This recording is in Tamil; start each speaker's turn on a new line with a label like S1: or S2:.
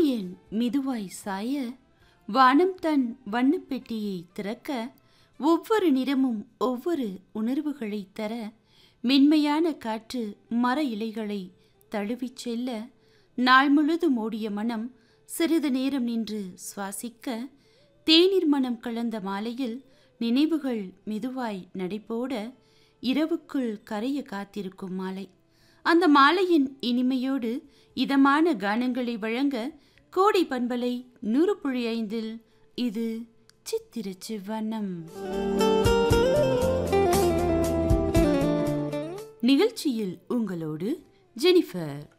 S1: சூரியன் மெதுவாய் சாய வானம் தன் வண்ணப்பெட்டியை திறக்க ஒவ்வொரு நிறமும் ஒவ்வொரு உணர்வுகளை தர மென்மையான காற்று மர இலைகளை தழுவிச் செல்ல நாள் முழுதும் ஓடிய மனம் சிறிது நேரம் நின்று சுவாசிக்க தேநீர் மனம் கலந்த மாலையில் நினைவுகள் மெதுவாய் நடைபோட இரவுக்குள் கரைய காத்திருக்கும் மாலை அந்த மாலையின் இனிமையோடு இதமான கானங்களை வழங்க கோடி பண்பலை நூறு புள்ளி ஐந்தில் இது சித்திர சிவனம் நிகழ்ச்சியில் உங்களோடு ஜெனிஃபர்